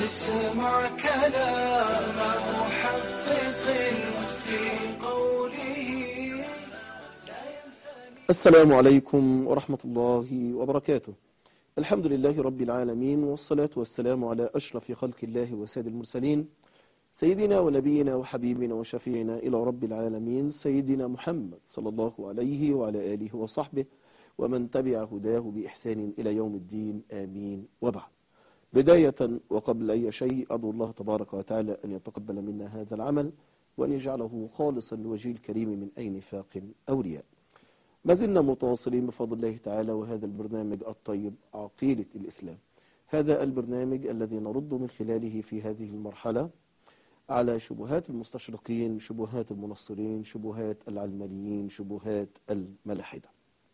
اسمع كلام محقق في قوله السلام عليكم ورحمة الله وبركاته الحمد لله رب العالمين والصلاة والسلام على أشرف خلق الله وسيد المرسلين سيدنا ونبينا وحبيبنا وشفيعنا إلى رب العالمين سيدنا محمد صلى الله عليه وعلى آله وصحبه ومن تبع هداه بإحسان إلى يوم الدين آمين وبعد بداية وقبل أي شيء أدعو الله تبارك وتعالى أن يتقبل منا هذا العمل وأن يجعله خالصا لوجه الكريم من أي نفاق أو رياء ما زلنا متواصلين بفضل الله تعالى وهذا البرنامج الطيب عقيدة الإسلام هذا البرنامج الذي نرد من خلاله في هذه المرحلة على شبهات المستشرقين شبهات المنصرين شبهات العلمانيين شبهات الملاحدة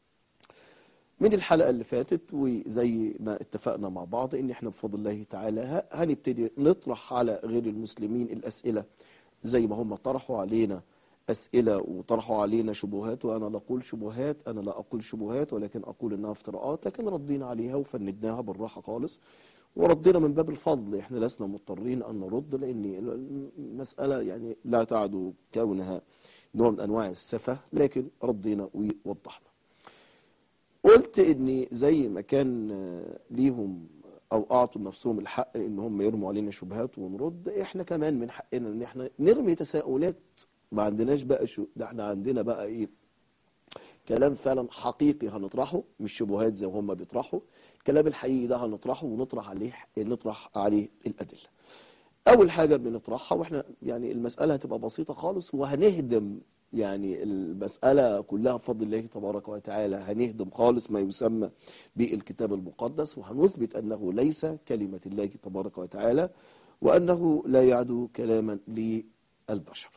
من الحلقة اللي فاتت وزي ما اتفقنا مع بعض ان احنا بفضل الله تعالى ه- هنبتدي نطرح على غير المسلمين الأسئلة زي ما هم طرحوا علينا أسئلة وطرحوا علينا شبهات وأنا لا أقول شبهات أنا لا أقول شبهات ولكن أقول إنها افتراءات لكن ردينا عليها وفندناها بالراحة خالص وردينا من باب الفضل احنا لسنا مضطرين أن نرد لأن المسألة يعني لا تعد كونها نوع من أنواع السفة لكن ردينا ووضحنا قلت ان زي ما كان آه، ليهم او اعطوا لنفسهم الحق ان هم يرموا علينا شبهات ونرد احنا كمان من حقنا ان احنا نرمي تساؤلات ما عندناش بقى شو ده احنا عندنا بقى ايه كلام فعلا حقيقي هنطرحه مش شبهات زي ما هم بيطرحوا الكلام الحقيقي ده هنطرحه ونطرح عليه نطرح عليه الادله اول حاجه بنطرحها واحنا يعني المساله هتبقى بسيطه خالص وهنهدم يعني المساله كلها بفضل الله تبارك وتعالى هنهدم خالص ما يسمى بالكتاب المقدس وهنثبت انه ليس كلمه الله تبارك وتعالى وانه لا يعدو كلاما للبشر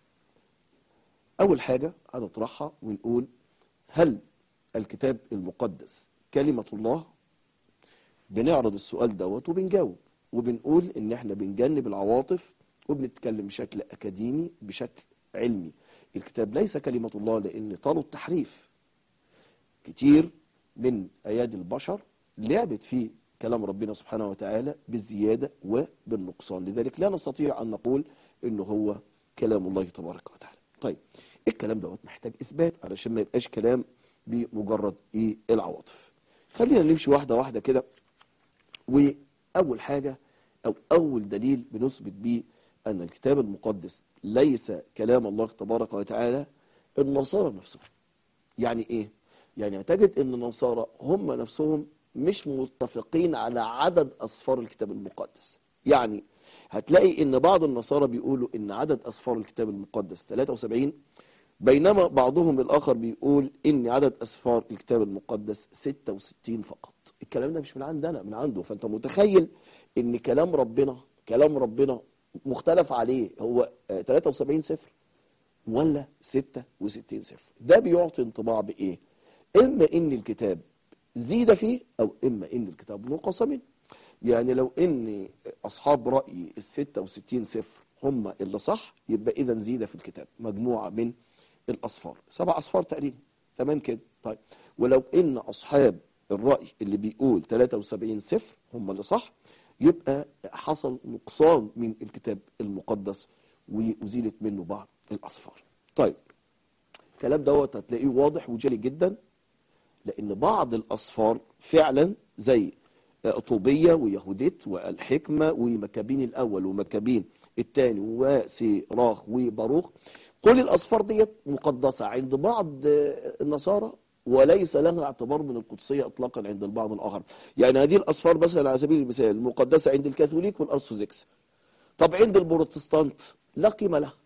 اول حاجه هنطرحها ونقول هل الكتاب المقدس كلمه الله بنعرض السؤال دوت وبنجاوب وبنقول ان احنا بنجنب العواطف وبنتكلم بشكل اكاديمي بشكل علمي الكتاب ليس كلمة الله لان طالوا التحريف كتير من ايادي البشر لعبت في كلام ربنا سبحانه وتعالى بالزيادة وبالنقصان لذلك لا نستطيع ان نقول انه هو كلام الله تبارك وتعالى طيب الكلام دوت محتاج اثبات علشان ما يبقاش كلام بمجرد ايه العواطف خلينا نمشي واحدة واحدة كده وأول حاجة أو أول دليل بنثبت بيه أن الكتاب المقدس ليس كلام الله تبارك وتعالى النصارى نفسهم يعني إيه؟ يعني هتجد أن النصارى هم نفسهم مش متفقين على عدد أصفار الكتاب المقدس يعني هتلاقي أن بعض النصارى بيقولوا أن عدد أصفار الكتاب المقدس 73 بينما بعضهم الآخر بيقول أن عدد أصفار الكتاب المقدس 66 فقط الكلام ده مش من عندنا من عنده فأنت متخيل أن كلام ربنا كلام ربنا مختلف عليه هو آه، 73 صفر ولا 66 صفر ده بيعطي انطباع بإيه إما إن الكتاب زيد فيه أو إما إن الكتاب نقص منه يعني لو إن أصحاب رأي ال 66 صفر هم اللي صح يبقى إذا زيد في الكتاب مجموعة من الأصفار سبع أصفار تقريبا تمام كده طيب ولو إن أصحاب الرأي اللي بيقول 73 صفر هم اللي صح يبقى حصل نقصان من الكتاب المقدس وأزيلت منه بعض الأصفار طيب الكلام دوت هتلاقيه واضح وجلي جدا لأن بعض الأصفار فعلا زي طوبية ويهوديت والحكمة ومكابين الأول ومكابين الثاني وسيراخ وباروخ كل الأصفار ديت مقدسة عند بعض النصارى وليس لها اعتبار من القدسية اطلاقا عند البعض الآخر يعني هذه الأصفار مثلا على سبيل المثال مقدسة عند الكاثوليك والأرثوذكس طب عند البروتستانت لا قيمة لها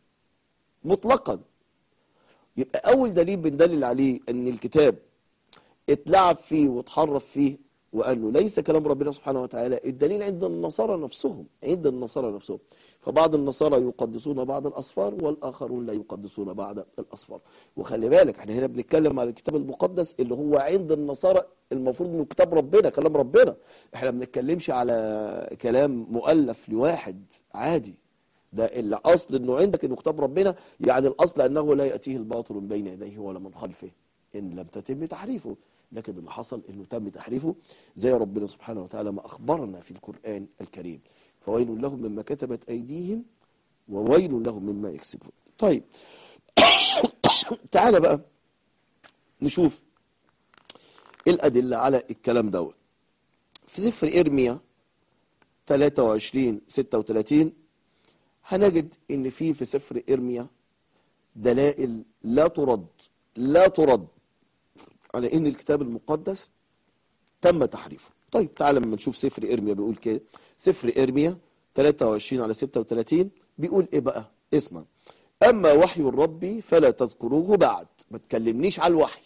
مطلقا يبقى أول دليل بندلل عليه أن الكتاب اتلعب فيه واتحرف فيه وأنه ليس كلام ربنا سبحانه وتعالى الدليل عند النصارى نفسهم عند النصارى نفسهم فبعض النصارى يقدسون بعض الأصفار والآخرون لا يقدسون بعض الأصفار وخلي بالك احنا هنا بنتكلم على الكتاب المقدس اللي هو عند النصارى المفروض انه كتاب ربنا كلام ربنا احنا ما بنتكلمش على كلام مؤلف لواحد عادي ده الاصل انه عندك انه كتاب ربنا يعني الاصل انه لا ياتيه الباطل من بين يديه ولا من خلفه ان لم تتم تحريفه لكن اللي حصل انه تم تحريفه زي ربنا سبحانه وتعالى ما اخبرنا في القران الكريم فويل لهم مما كتبت أيديهم وويل لهم مما يكسبون طيب تعالى بقى نشوف الأدلة على الكلام دوت في سفر إرميا 23 36 هنجد ان في في سفر ارميا دلائل لا ترد لا ترد على ان الكتاب المقدس تم تحريفه طيب تعالى لما نشوف سفر ارميا بيقول كده سفر ارميا 23 على 36 بيقول ايه بقى اسمع اما وحي الرب فلا تذكروه بعد ما تكلمنيش على الوحي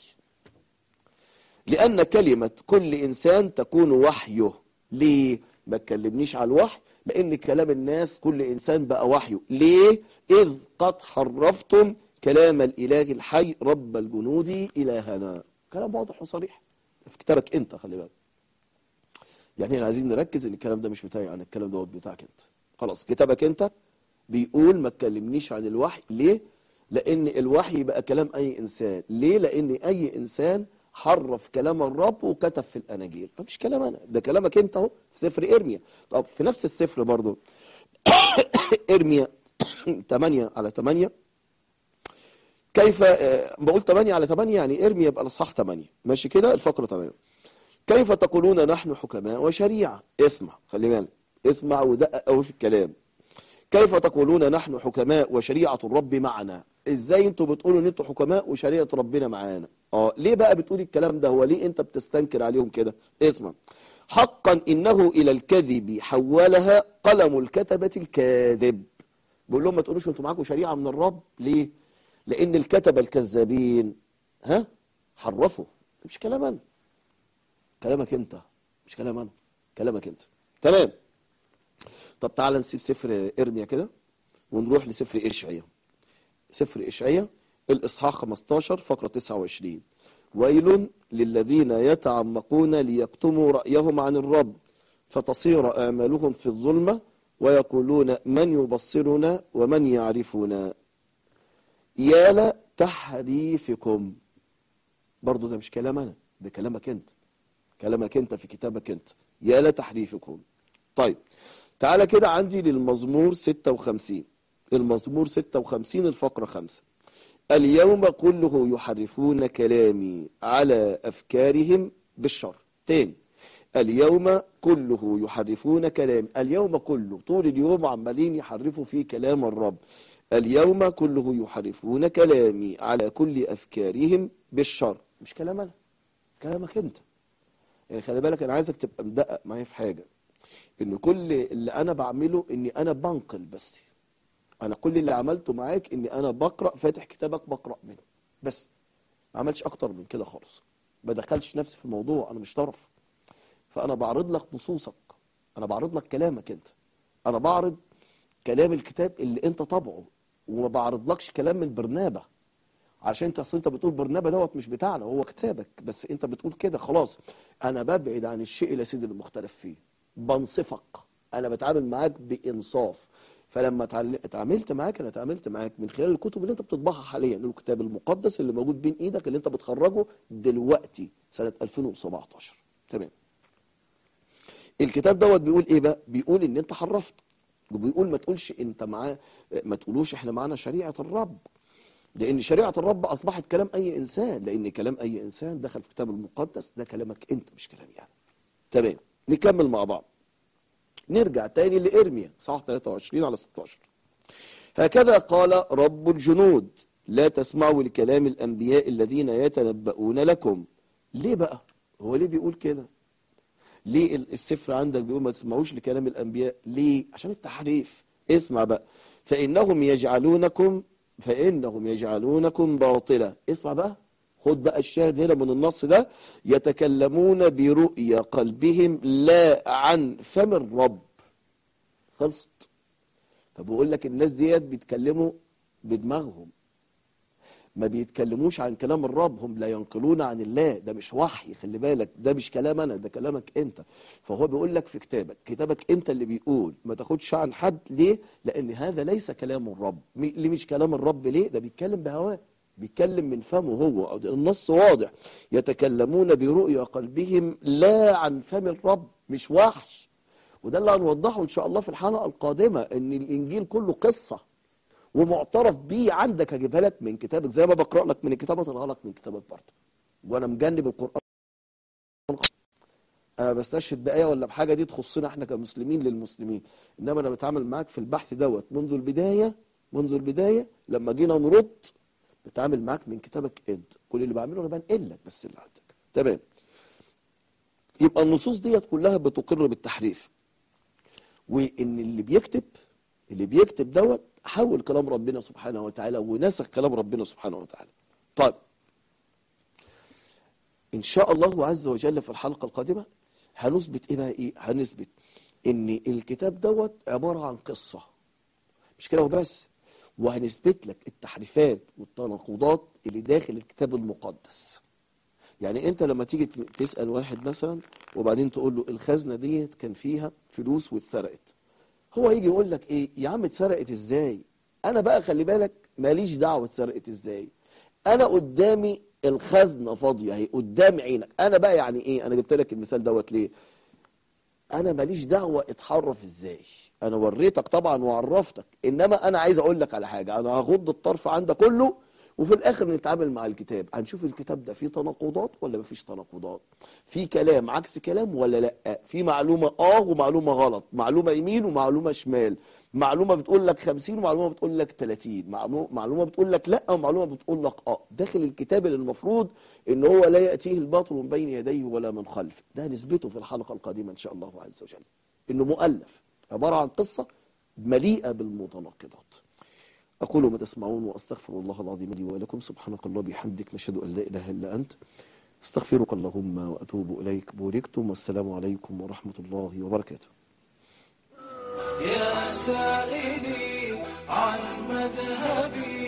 لأن كلمة كل إنسان تكون وحيه ليه؟ ما تكلمنيش على الوحي لأن كلام الناس كل إنسان بقى وحيه ليه؟ إذ قد حرفتم كلام الإله الحي رب الجنود إلهنا كلام واضح وصريح في كتابك أنت خلي بالك يعني احنا عايزين نركز ان الكلام ده مش بتاعي عن الكلام دوت بتاعك انت خلاص كتابك انت بيقول ما تكلمنيش عن الوحي ليه لان الوحي بقى كلام اي انسان ليه لان اي انسان حرف كلام الرب وكتب في الاناجيل ده مش كلام انا ده كلامك انت اهو في سفر ارميا طب في نفس السفر برضو ارميا 8 على 8 كيف آه، بقول 8 على 8 يعني ارميا يبقى الاصحاح 8 ماشي كده الفقره 8 كيف تقولون نحن حكماء وشريعه اسمع خلي بالك اسمع ودقق قوي في الكلام كيف تقولون نحن حكماء وشريعة الرب معنا ازاي انتوا بتقولوا ان انتوا حكماء وشريعة ربنا معانا اه ليه بقى بتقول الكلام ده هو ليه انت بتستنكر عليهم كده اسمع حقا انه الى الكذب حولها قلم الكتبة الكاذب بقول لهم ما تقولوش انتوا معاكم شريعة من الرب ليه لان الكتبة الكذابين ها حرفوا مش كلام انا كلامك انت مش كلام انا كلامك انت تمام طب تعالى نسيب سفر ارميا كده ونروح لسفر اشعيا سفر اشعيا الاصحاح 15 فقره 29 ويل للذين يتعمقون ليكتموا رايهم عن الرب فتصير امالهم في الظلمه ويقولون من يبصرنا ومن يعرفنا يا لتحريفكم برضو ده مش كلام انا ده كلامك انت كلامك انت في كتابك انت يا لتحريفكم طيب تعالى كده عندي للمزمور 56 المزمور 56 الفقرة 5 اليوم كله يحرفون كلامي على أفكارهم بالشر تاني اليوم كله يحرفون كلام اليوم كله طول اليوم عمالين يحرفوا فيه كلام الرب اليوم كله يحرفون كلامي على كل أفكارهم بالشر مش كلام أنا كلامك أنت يعني خلي بالك أنا عايزك تبقى مدقق معايا في حاجة ان كل اللي انا بعمله اني انا بنقل بس انا كل اللي عملته معاك اني انا بقرا فاتح كتابك بقرا منه بس ما عملتش اكتر من كده خالص ما دخلتش نفسي في الموضوع انا مش طرف فانا بعرض لك نصوصك انا بعرض لك كلامك انت انا بعرض كلام الكتاب اللي انت طبعه وما بعرضلكش كلام من برنابه عشان انت اصل انت بتقول برنابه دوت مش بتاعنا هو كتابك بس انت بتقول كده خلاص انا ببعد عن الشيء اللي سيدي المختلف فيه بنصفك انا بتعامل معاك بانصاف فلما اتعل- اتعاملت معاك انا اتعاملت معاك من خلال الكتب اللي انت بتطبعها حاليا الكتاب المقدس اللي موجود بين ايدك اللي انت بتخرجه دلوقتي سنة 2017 تمام الكتاب دوت بيقول ايه بقى بيقول ان انت حرفت وبيقول ما تقولش انت معاه ما تقولوش احنا معانا شريعة الرب لان شريعة الرب اصبحت كلام اي انسان لان كلام اي انسان دخل في الكتاب المقدس ده كلامك انت مش كلامي يعني تمام نكمل مع بعض نرجع تاني لإرميا صح 23 على 16 هكذا قال رب الجنود لا تسمعوا لكلام الأنبياء الذين يتنبؤون لكم ليه بقى هو ليه بيقول كده ليه ال- السفر عندك بيقول ما تسمعوش لكلام الأنبياء ليه عشان التحريف اسمع بقى فإنهم يجعلونكم فإنهم يجعلونكم باطلا اسمع بقى خد بقى الشاهد هنا من النص ده يتكلمون برؤيا قلبهم لا عن فم الرب خلصت طب بقول لك الناس ديت بيتكلموا بدماغهم ما بيتكلموش عن كلام الرب هم لا ينقلون عن الله ده مش وحي خلي بالك ده مش كلام انا ده كلامك انت فهو بيقول لك في كتابك كتابك انت اللي بيقول ما تاخدش عن حد ليه لان هذا ليس كلام الرب م- ليه مش كلام الرب ليه ده بيتكلم بهواه بيتكلم من فمه هو النص واضح يتكلمون برؤيا قلبهم لا عن فم الرب مش وحش وده اللي هنوضحه ان شاء الله في الحلقه القادمه ان الانجيل كله قصه ومعترف بيه عندك هجيبها لك من كتابك زي ما بقرا لك من الكتاب اطلع لك من كتابك برضه وانا مجنب القران انا بستشهد بايه ولا بحاجه دي تخصنا احنا كمسلمين للمسلمين انما انا بتعامل معاك في البحث دوت منذ البدايه منذ البدايه لما جينا نرد بتعامل معاك من كتابك انت كل اللي بعمله انا بنقل لك بس اللي عندك تمام يبقى النصوص ديت كلها بتقر بالتحريف وان اللي بيكتب اللي بيكتب دوت حول كلام ربنا سبحانه وتعالى ونسخ كلام ربنا سبحانه وتعالى طيب ان شاء الله عز وجل في الحلقه القادمه هنثبت ايه بقى ايه هنثبت ان الكتاب دوت عباره عن قصه مش كده وبس وهنثبت لك التحريفات والتناقضات اللي داخل الكتاب المقدس يعني انت لما تيجي تسال واحد مثلا وبعدين تقول له الخزنه ديت كان فيها فلوس واتسرقت هو يجي يقول لك ايه يا عم اتسرقت ازاي انا بقى خلي بالك ماليش دعوه اتسرقت ازاي انا قدامي الخزنه فاضيه اهي قدام عينك انا بقى يعني ايه انا جبت لك المثال دوت ليه انا ماليش دعوه اتحرف ازاي انا وريتك طبعا وعرفتك انما انا عايز اقول لك على حاجه انا هغض الطرف عن ده كله وفي الاخر نتعامل مع الكتاب هنشوف الكتاب ده فيه تناقضات ولا مفيش تناقضات في كلام عكس كلام ولا لا في معلومه اه ومعلومه غلط معلومه يمين ومعلومه شمال معلومه بتقول لك 50 ومعلومه بتقول لك 30 معلومه معلومه بتقول لك لا ومعلومه بتقول لك اه داخل الكتاب اللي المفروض ان هو لا ياتيه الباطل من بين يديه ولا من خلفه ده نثبته في الحلقه القادمه ان شاء الله عز وجل انه مؤلف عباره عن قصه مليئه بالمتناقضات أقول ما تسمعون وأستغفر الله العظيم لي ولكم سبحانك الله بحمدك نشهد أن لا إله إلا أنت استغفرك اللهم وأتوب إليك بوركتم والسلام عليكم ورحمة الله وبركاته يا سائلي عن مذهبي